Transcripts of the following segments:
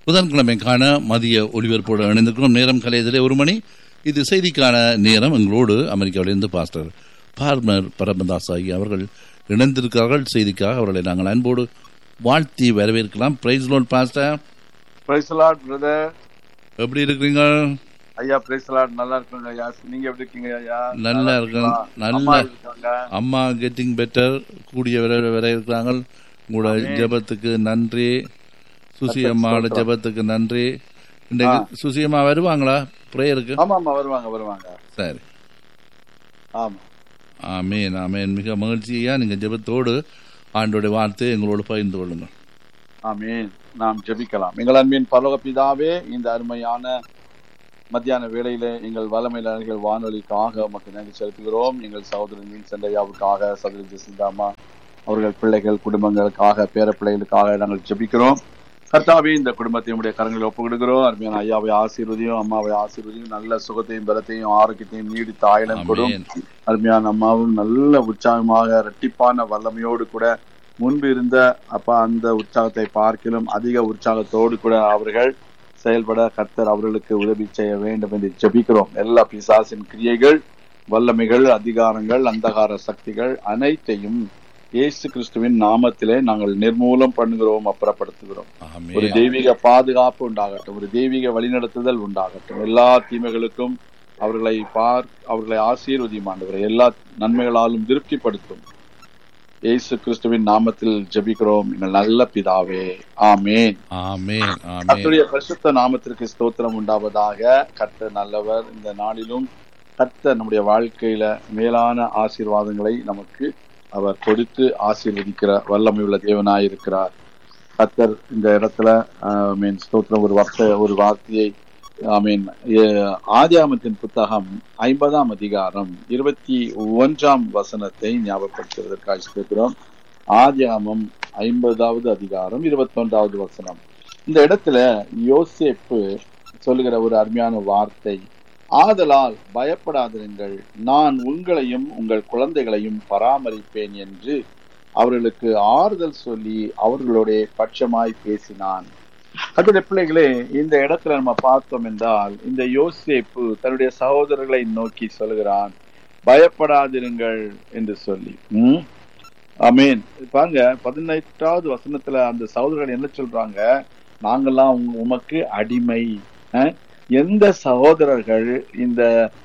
புதன்கிழமைக்கான மதிய ஒளிபரப்போடு இணைந்திருக்கிறோம் நேரம் கலையதிலே ஒரு மணி இது செய்திக்கான நேரம் எங்களோடு அமெரிக்காவிலிருந்து பாஸ்டர் பார்மர் பரமதாஸ் ஆகிய அவர்கள் இணைந்திருக்கிறார்கள் செய்திக்காக அவர்களை நாங்கள் அன்போடு வாழ்த்தி வரவேற்கலாம் பிரைஸ் லோன் பாஸ்டர் பிரைஸ் லார்ட் பிரதர் எப்படி இருக்கிறீங்க ஐயா பிரைஸ் லார்ட் நல்லா இருக்குங்க ஐயா நீங்க எப்படி இருக்கீங்க ஐயா நல்லா இருக்கேன். இருக்கீங்களா? நல்ல- அம்மா இருக்காங்க அம்மா கெட்டிங் பெட்டர் கூடிய வர வர இருக்கிறாங்க உங்களோட ஜெபத்துக்கு நன்றி சுசி அம்மாவோட ஜெபத்துக்கு நன்றி இன்றைக்கு சுசி அம்மா வருவாங்களா ப்ரேயருக்கு ஆமா ஆமா வருவாங்க வருவாங்க சரி ஆமா ஆமேன் ஆமேன் மிக மகிழ்ச்சியா நீங்க ஜெபத்தோடு ஆண்டோட வார்த்தை எங்களோடு பகிர்ந்து கொள்ளுங்க ஆமீன் நாம் ஜெபிக்கலாம் எங்கள் அன்பின் பரலோக பிதாவே இந்த அருமையான மத்தியான வேளையிலே எங்கள் வளமையிலர்கள் வானொலிக்காக உமக்கு நன்றி செலுத்துகிறோம் எங்கள் சகோதரன் மீன் சண்டையாவுக்காக சகோதரி ஜெசிந்தாமா அவர்கள் பிள்ளைகள் குடும்பங்களுக்காக பேர பிள்ளைகளுக்காக நாங்கள் ஜெபிக்கிறோம் கர்த்தாவே இந்த குடும்பத்தை உடைய கரங்களில் ஒப்புக்கிடுகிறோம் அருமையான ஐயாவை ஆசீர்வதியும் அம்மாவை ஆசீர்வதியும் நல்ல சுகத்தையும் பலத்தையும் ஆரோக்கியத்தையும் நீடித்த ஆயுளம் கொடும் ஆமேன் அருமையான அம்மாவும் நல்ல உற்சாகமாக இரட்டிப்பான வல்லமையோடு கூட முன்பு இருந்த அப்பா அந்த உற்சாகத்தை பார்க்கிலும் அதிக உற்சாகத்தோடு கூட அவர்கள் செயல்பட கர்த்தர் அவர்களுக்கு உதவி செய்ய வேண்டும் என்று ஜெபிக்கிறோம் எல்லா பிசாசின் கிரியைகள் வல்லமைகள் அதிகாரங்கள் அந்தகார சக்திகள் அனைத்தையும் இயேசு கிறிஸ்துவின் நாமத்திலே நாங்கள் நிர்மூலம் பண்ணுகிறோம் அப்புறப்படுத்துகிறோம் ஒரு ஆமேன் தெய்வீக பாதுகாப்பு உண்டாகட்டும் ஒரு தெய்வீக வழிநடத்துதல் உண்டாகட்டும் எல்லா தீமைகளுக்கும் அவர்களை பார் அவர்களை ஆசீர்வதியும் ஆண்டவரை எல்லா நன்மைகளாலும் திருப்திப்படுத்தும் இயேசு கிறிஸ்துவின் நாமத்தில் ஜெபிக்கிறோம் எங்கள் நல்ல பிதாவே ஆமேன் ஆமேன் ஆமேன் கர்த்தருடைய பரிசுத்த நாமத்திற்கு ஸ்தோத்திரம் உண்டாவதாக கர்த்தர் நல்லவர் இந்த நாளிலும் கர்த்தர் நம்முடைய வாழ்க்கையில மேலான ஆசீர்வாதங்களை நமக்கு அவர் கொடுத்து ஆசீர்வதிக்கிற வல்லமை உள்ள தேவனாய் இருக்கிறார் கர்த்தர் இந்த இடத்துல மீன் ஸ்தோத்திரம் ஒரு வார்த்தை ஒரு வார்த்தையை மீன் ஆதியாமத்தின் புத்தகம் ஐம்பதாம் அதிகாரம் இருபத்தி ஒன்றாம் வசனத்தை ஞாபகப்படுத்துவதற்காக ஸ்தோத்திரம் ஆதியாமம் ஐம்பதாவது அதிகாரம் இருபத்தி ஒன்றாவது வசனம் இந்த இடத்துல யோசேப்பு சொல்லுகிற ஒரு அருமையான வார்த்தை ஆதலால் பயப்படாதிருங்கள் நான் உங்களையும் உங்கள் குழந்தைகளையும் பராமரிப்பேன் என்று அவர்களுக்கு ஆறுதல் சொல்லி அவர்களுடைய பட்சமாய் பேசினான் கத்துடைய பிள்ளைகளே இந்த இடத்துல நம்ம பார்த்தோம் என்றால் இந்த யோசேப்பு தன்னுடைய சகோதரர்களை நோக்கி சொல்கிறான் பயப்படாதிருங்கள் என்று சொல்லி உம் அமீன் பாருங்க பதினெட்டாவது வசனத்துல அந்த சகோதரர்கள் என்ன சொல்றாங்க நாங்கெல்லாம் உங்க- உமக்கு அடிமை அஹ், எந்த சகோதரர்கள் இந்த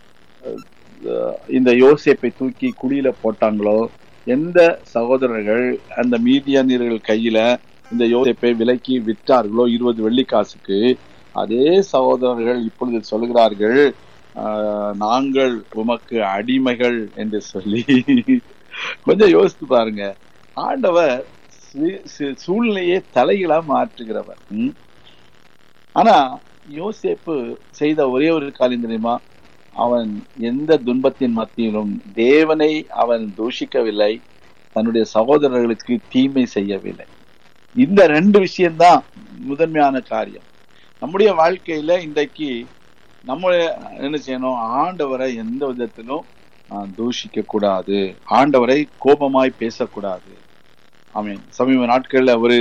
அஹ், இந்த யோசேப்பை தூக்கி குழியில போட்டாங்களோ எந்த சகோதரர்கள் அந்த மீதியானியர்கள் கையில இந்த யோசேப்பை விலைக்கு விற்றார்களோ இருபது வெள்ளிக்காசுக்கு அதே சகோதரர்கள் இப்பொழுது சொல்கிறார்கள் ஆஹ், நாங்கள் உமக்கு அடிமைகள் என்று சொல்லி கொஞ்சம் யோசித்து பாருங்க ஆண்டவர் சு- சு- சூழ்நிலையை தலைகளா மாற்றுகிறவர் ம்? ஆனா யோசேப்பு செய்த ஒரே ஒரு காரியம் தெரியுமா அவன் எந்த துன்பத்தின் மத்தியிலும் தேவனை அவன் தூஷிக்கவில்லை தன்னுடைய சகோதரர்களுக்கு தீமை செய்யவில்லை இந்த ரெண்டு விஷயம்தான் முதன்மையான காரியம் நம்முடைய வாழ்க்கையில இன்றைக்கு நம்ம என்ன செய்யணும் ஆண்டவரை எந்த விதத்திலும் ஆஹ், தூஷிக்க கூடாது ஆண்டவரை கோபமாய் பேசக்கூடாது ஆமீன் சமீப நாட்கள்ல ஒரு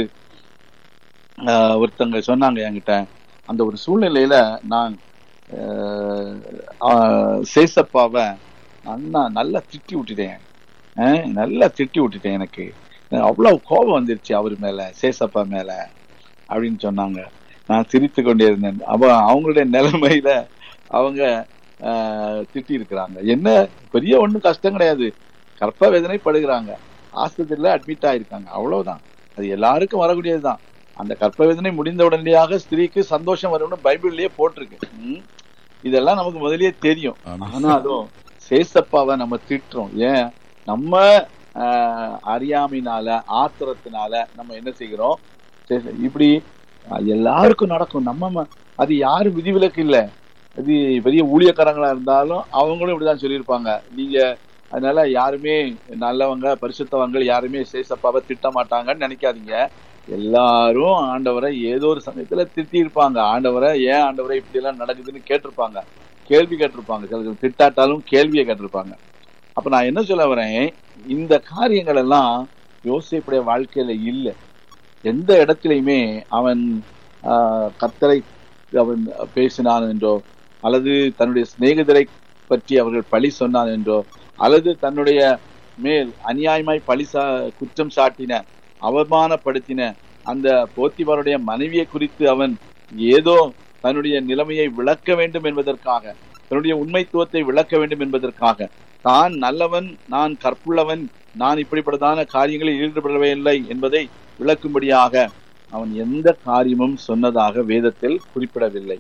ஆஹ், ஒருத்தங்க சொன்னாங்க என்கிட்ட அந்த ஒரு சூழ்நிலையில நான் ஆஹ், ஆஹ், சேசப்பாவை அண்ணா நல்லா திட்டி விட்டுட்டேன் ஆஹ், நல்லா திட்டி விட்டுட்டேன் எனக்கு அவ்வளவு கோபம் வந்துருச்சு அவர் மேல சேசப்பா மேல அப்படின்னு சொன்னாங்க நான் சிரித்து கொண்டே இருந்தேன் அப்ப அவங்களுடைய நிலைமையில அவங்க ஆஹ், திட்டி இருக்கிறாங்க என்ன பெரிய ஒண்ணும் கஷ்டம் கிடையாது கற்ப வேதனை படுகிறாங்க ஆஸ்பத்திரியில அட்மிட் ஆயிருக்காங்க அவ்வளவுதான் அது எல்லாருக்கும் வரக்கூடியதுதான் அந்த கற்ப வேதனை முடிந்த உடனடியாக ஸ்திரீக்கு சந்தோஷம் வரும்னு பைபிள்லயே போட்டிருக்கு ம்? இதெல்லாம் நமக்கு முதல்லயே தெரியும் ஆமென். ஆனாலும் சேசப்பாவை நம்ம திட்டுறோம் ஏன் நம்ம ஆஹ், அறியாமையினால ஆத்திரத்தினால நம்ம என்ன செய்கிறோம் சே- இப்படி அஹ், எல்லாருக்கும் நடக்கும் நம்ம ம- அது யாரும் விதிவிலக்கு இல்ல அது பெரிய ஊழியக்காரங்களா இருந்தாலும் அவங்களும் இப்படிதான் சொல்லியிருப்பாங்க நீங்க அதனால யாருமே நல்லவங்க பரிசுத்தவங்க யாருமே சேசப்பாவை திட்ட மாட்டாங்கன்னு நினைக்காதீங்க எல்லாரும் ஆண்டவரை ஏதோ ஒரு சமயத்துல திட்டி இருப்பாங்க ஆண்டவரை ஏன் ஆண்டவரை இப்படி எல்லாம் நடக்குதுன்னு கேட்டிருப்பாங்க கேள்வி கேட்டிருப்பாங்க சில திட்டாட்டாலும் கேள்வியை கேட்டிருப்பாங்க அப்ப நான் என்ன சொல்ல வரேன் இந்த காரியங்கள் எல்லாம் யோசிப்புடைய வாழ்க்கையில இல்லை எந்த இடத்துலையுமே அவன் ஆஹ், கர்த்தரை அவன் பேசினான் என்றோ அல்லது தன்னுடைய சிநேகிதரை பற்றி அவர்கள் பழி சொன்னான் என்றோ அல்லது தன்னுடைய மேல் அநியாயமாய் பழி சா குற்றம் சாட்டின அவமானப்படுத்தின அந்த போத்திபாருடைய மனைவியை குறித்து அவன் ஏதோ தன்னுடைய நிலைமையை விளக்க வேண்டும் என்பதற்காக தன்னுடைய உண்மைத்துவத்தை விளக்க வேண்டும் என்பதற்காக தான் நல்லவன் நான் கற்புள்ளவன் நான் இப்படிப்பட்டதான காரியங்களில் ஈடுபடவே இல்லை என்பதை விளக்கும்படியாக அவன் எந்த காரியமும் சொன்னதாக வேதத்தில் குறிப்பிடவில்லை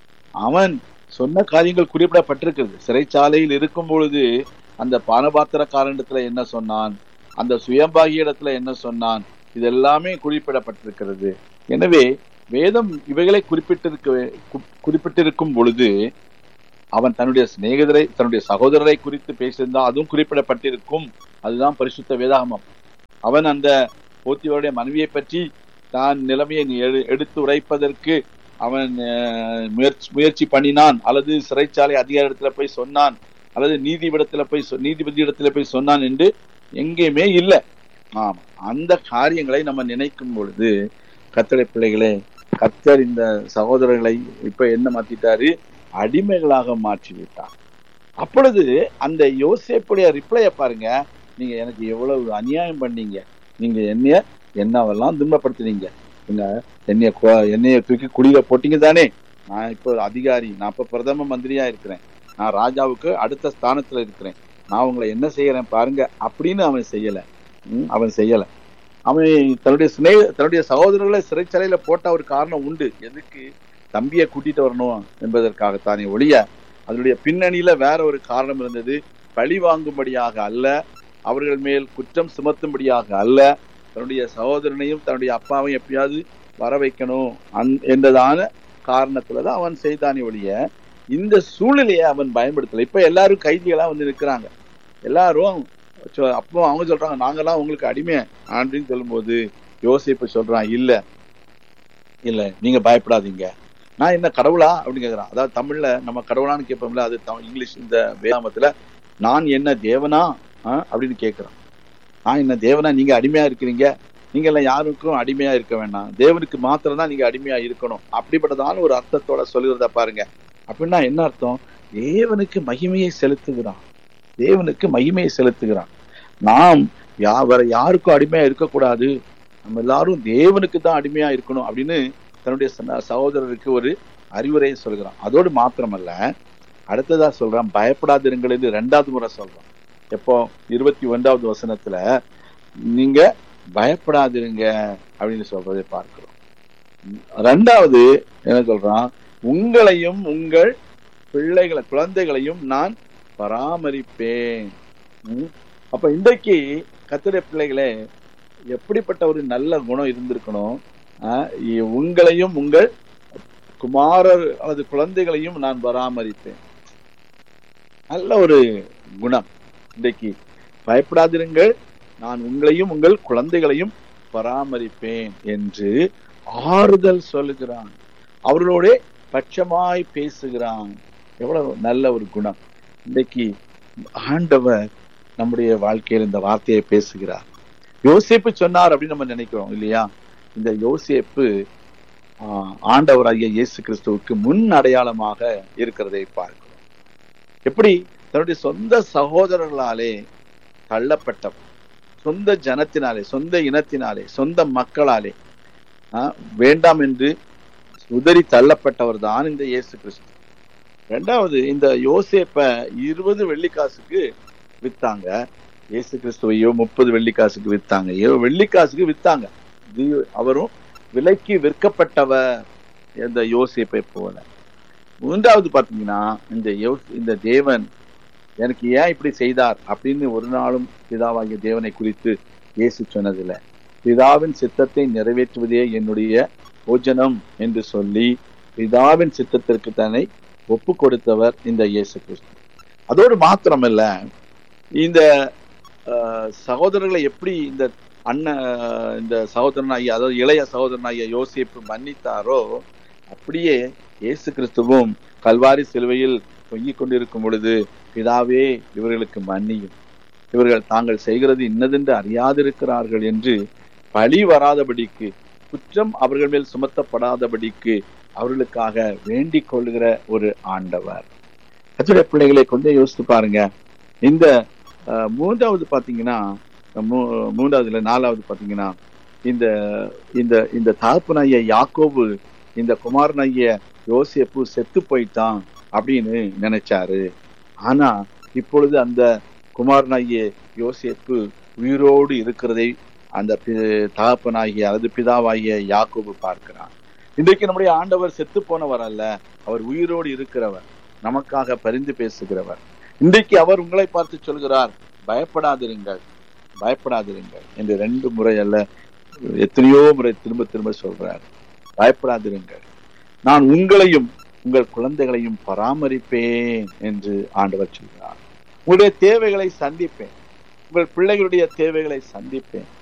அவன் சொன்ன காரியங்கள் குறிப்பிடப்பட்டிருக்கிறது சிறைச்சாலையில் இருக்கும் பொழுது அந்த பானபாத்திரக்காரனிடத்துல என்ன சொன்னான் அந்த சுயம்பாகி இடத்துல என்ன சொன்னான் இது எல்லாமே குறிப்பிடப்பட்டிருக்கிறது எனவே வேதம் இவைகளை குறிப்பிட்டிருக்க கு- குறிப்பிட்டிருக்கும் பொழுது அவன் தன்னுடைய சிநேகிதரை தன்னுடைய சகோதரரை குறித்து பேசியிருந்தால் அதுவும் குறிப்பிடப்பட்டிருக்கும் அதுதான் பரிசுத்த வேதாகமம் அவன் அந்த போத்தியோடைய மனைவியை பற்றி தான் நிலைமையை எடு- எடுத்து உரைப்பதற்கு அவன் அஹ், முயற்சி முயற்சி பண்ணினான் அல்லது சிறைச்சாலை அதிகாரத்துல போய் சொன்னான் அல்லது நீதிபடத்துல போய் சொ- நீதிபதி இடத்துல போய் சொன்னான் என்று எங்கேயுமே இல்லை ஆமா அந்த காரியங்களை நம்ம நினைக்கும் பொழுது கத்தரை பிள்ளைகளே கத்தர் இந்த சகோதரர்களை இப்ப என்ன மாத்திட்டாரு அடிமைகளாக மாற்றி விட்டார் அப்பொழுது அந்த யோசேப்புடைய ரிப்ளைய பாருங்க நீங்க எனக்கு எவ்வளவு அநியாயம் பண்ணீங்க நீங்க என்னைய என்னவெல்லாம் துன்பப்படுத்துனீங்க நீங்க என்னைய கொ- என்னைய தூக்கி குடியில போட்டீங்க தானே நான் இப்போ ஒரு அதிகாரி நான் இப்ப பிரதம மந்திரியா இருக்கிறேன் நான் ராஜாவுக்கு அடுத்த ஸ்தானத்துல இருக்கிறேன் நான் உங்களை என்ன செய்யறேன் பாருங்க அப்படின்னு அவன் செய்யல ம், அவன் செய்யல அவன் தன்னுடைய சிநேக தன்னுடைய சகோதரர்களை சிறைச்சாலையில போட்ட ஒரு காரணம் உண்டு எதுக்கு தம்பியை கூட்டிட்டு வரணும் என்பதற்காகத்தானே ஒழிய அதனுடைய பின்னணியில வேற ஒரு காரணம் இருந்தது பழி வாங்கும்படியாக அல்ல அவர்கள் மேல் குற்றம் சுமத்தும்படியாக அல்ல தன்னுடைய சகோதரனையும் தன்னுடைய அப்பாவையும் எப்படியாவது வர வைக்கணும் அந் என்றதான காரணத்துலதான் அவன் செய்தானே ஒழிய இந்த சூழ்நிலையை அவன் பயன்படுத்தல இப்ப எல்லாரும் கைதிகளா வந்து நிற்கிறாங்க எல்லாரும் சொ- அப்போ அவங்க சொல்றாங்க நாங்கெல்லாம் உங்களுக்கு அடிமை அப்படின்னு சொல்லும்போது யோசிப்பு சொல்றான் இல்ல இல்ல நீங்க பயப்படாதீங்க நான் என்ன கடவுளா அப்படின்னு கேக்குறான் அதாவது தமிழ்ல நம்ம கடவுளான்னு கேட்போம்ல அது தமிழ் இங்கிலீஷ் இந்த வேதாமத்துல நான் என்ன தேவனா ஆ? அப்படின்னு கேக்குறான் நான் என்ன தேவனா நீங்க அடிமையா இருக்கிறீங்க நீங்க எல்லாம் யாருக்கும் அடிமையா இருக்க வேண்டாம் தேவனுக்கு மாத்திரம் தான் நீங்க அடிமையா இருக்கணும் அப்படிப்பட்டதான ஒரு அர்த்தத்தோட சொல்லுகிறத பாருங்க அப்படின்னா என்ன அர்த்தம் தேவனுக்கு மகிமையை செலுத்துகிறான் தேவனுக்கு மகிமையை செலுத்துகிறான் நாம் யா வேற யாருக்கும் அடிமையா இருக்கக்கூடாது நம்ம எல்லாரும் தேவனுக்கு தான் அடிமையா இருக்கணும் அப்படின்னு தன்னுடைய ச- சகோதரருக்கு ஒரு அறிவுரையை சொல்கிறான் அதோடு மாத்திரமல்ல அடுத்ததா சொல்றான் பயப்படாதிருங்கள் என்று ரெண்டாவது முறை சொல்றான் எப்போ இருபத்தி ஒன்றாவது வசனத்துல நீங்க பயப்படாதிருங்க அப்படின்னு சொல்றதை பார்க்கிறோம் ரெண்டாவது என்ன சொல்றான் உங்களையும் உங்கள் பிள்ளைகளை குழந்தைகளையும் நான் பராமரிப்பேன் ம்? அப்ப இன்றைக்கு கத்திர பிள்ளைகளே எப்படிப்பட்ட ஒரு நல்ல குணம் இருந்திருக்கணும் ஆஹ் இ- உங்களையும் உங்கள் குமாரர் அல்லது குழந்தைகளையும் நான் பராமரிப்பேன் நல்ல ஒரு குணம் இன்றைக்கு பயப்படாதிருங்கள் நான் உங்களையும் உங்கள் குழந்தைகளையும் பராமரிப்பேன் என்று ஆறுதல் சொல்லுகிறான் அவர்களோட பட்சமாய் பேசுகிறான் எவ்வளவு நல்ல ஒரு குணம் இன்றைக்கு ஆண்டவர் நம்முடைய வாழ்க்கையில் இந்த வார்த்தையை பேசுகிறார் யோசேப்பு சொன்னார் அப்படின்னு நம்ம நினைக்கிறோம் இல்லையா இந்த யோசேப்பு ஆஹ், ஆண்டவராகிய இயேசு கிறிஸ்துவுக்கு முன் அடையாளமாக இருக்கிறதை பார்க்கிறோம் எப்படி தன்னுடைய சொந்த சகோதரர்களாலே தள்ளப்பட்டவர் சொந்த ஜனத்தினாலே சொந்த இனத்தினாலே சொந்த மக்களாலே ஆஹ், வேண்டாம் என்று உதறி தள்ளப்பட்டவர் தான் இந்த இயேசு கிறிஸ்து ரெண்டாவது இந்த யோசேப்ப இருபது வெள்ளிக்காசுக்கு வித்தாங்க இயேசு கிறிஸ்துவையோ முப்பது வெள்ளிக்காசுக்கு வித்தாங்க ஏதோ வெள்ளிக்காசுக்கு வித்தாங்க இது- அவரும் விலைக்கு விற்கப்பட்டவர் இந்த யோசேப்பை போல மூன்றாவது பாத்தீங்கன்னா இந்த யோ- இந்த தேவன் எனக்கு ஏன் இப்படி செய்தார் அப்படின்னு ஒரு நாளும் பிதாவாகிய தேவனை குறித்து இயேசு சொன்னதில்லை பிதாவின் சித்தத்தை நிறைவேற்றுவதே என்னுடைய போஜனம் என்று சொல்லி பிதாவின் சித்தத்திற்கு தன்னை ஒப்பு கொடுத்தவர் இந்த இயேசு கிறிஸ்து அதோடு மாத்திரமல்ல இந்த அஹ், சகோதரர்களை எப்படி இந்த அண்ணன் அஹ், இந்த சகோதரனாகிய அதாவது இளைய சகோதரனாகிய யோசேப்பு மன்னித்தாரோ அப்படியே இயேசு கிறிஸ்துவும் கல்வாரி சிலுவையில் தொங்கிக் கொண்டிருக்கும் பொழுது பிதாவே இவர்களுக்கு மன்னியும் இவர்கள் தாங்கள் செய்கிறது இன்னதென்று அறியாதிருக்கிறார்கள் என்று பழி வராதபடிக்கு குற்றம் அவர்கள் மேல் சுமத்தப்படாதபடிக்கு அவர்களுக்காக வேண்டிக் கொள்கிற ஒரு ஆண்டவர் கத்துடைய பிள்ளைகளை கொஞ்சம் யோசித்து பாருங்க இந்த அஹ், மூன்றாவது பாத்தீங்கன்னா மூ- மூன்றாவதுல நாலாவது பாத்தீங்கன்னா இந்த இந்த இந்த தகப்பனாகிய யாக்கோபு இந்த குமாரனாகிய யோசேப்பு செத்து போயிட்டான் அப்படின்னு நினைச்சாரு ஆனா இப்பொழுது அந்த குமாரனாகிய யோசேப்பு உயிரோடு இருக்கிறதை அந்த பி- தகப்பனாகிய அல்லது பிதாவாகிய யாக்கோபு பார்க்கிறான் இன்றைக்கு நம்முடைய ஆண்டவர் செத்து போனவர் அல்ல அவர் உயிரோடு இருக்கிறவர் நமக்காக பரிந்து பேசுகிறவர் இன்றைக்கு அவர் உங்களை பார்த்து சொல்கிறார் பயப்படாதிருங்கள் பயப்படாதிருங்கள் என்று ரெண்டு முறை அல்ல எத்தனையோ முறை திரும்ப திரும்ப சொல்றார் பயப்படாதிருங்கள் நான் உங்களையும் உங்கள் குழந்தைகளையும் பராமரிப்பேன் என்று ஆண்டவர் சொல்கிறார் உங்களுடைய தேவைகளை சந்திப்பேன் உங்கள் பிள்ளைகளுடைய தேவைகளை சந்திப்பேன்